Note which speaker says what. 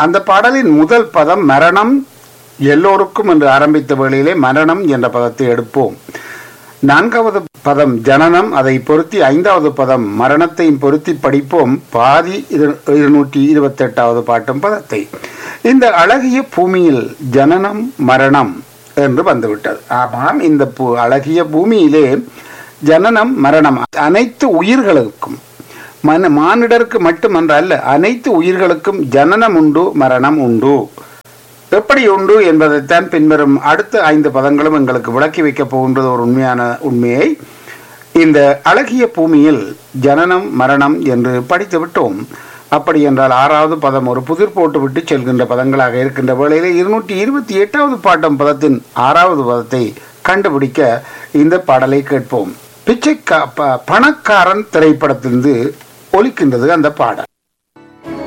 Speaker 1: அந்த பாடலின் முதல் பதம் மரணம் எல்லோருக்கும் என்று ஆரம்பித்த வேளையிலே மரணம் என்ற பதத்தை எடுப்போம் நான்காவது பதம் ஜனனம் அதை பொருத்தி ஐந்தாவது பதம் மரணத்தையும் பொருத்தி படிப்போம் பாதி இரு- இருநூற்றி இருபத்தி எட்டாவது பாட்டும் பதத்தை இந்த அழகிய பூமியில் ஜனனம் மரணம் என்று வந்துவிட்டது ஆமாம் இந்த பூ- அழகிய பூமியிலே ஜனனம் மரணம் அனைத்து உயிர்களுக்கும் மன மானிடருக்கு மட்டுமன்ற அல்ல அனைத்து உயிர்களுக்கும் ஜனனம் உண்டு மரணம் உண்டு எப்படி உண்டு என்பதைத்தான் பின்வரும் அடுத்த ஐந்து பதங்களும் எங்களுக்கு விளக்கி வைக்கப் போகின்றது ஒரு உண்மையான உண்மையை இந்த அழகிய பூமியில் ஜனனம் மரணம் என்று படித்து விட்டோம் அப்படி என்றால் ஆறாவது பதம் ஒரு புதிர் போட்டு விட்டு செல்கின்ற பதங்களாக இருக்கின்ற வேளையிலே இருநூற்றி இருபத்தி எட்டாவது பாட்டம் பதத்தின் ஆறாவது பதத்தை கண்டுபிடிக்க இந்த பாடலை கேட்போம் பிச்சைக்கா ப- பணக்காரன் திரைப்படத்திலிருந்து ஒலிக்கின்றது அந்த பாடல்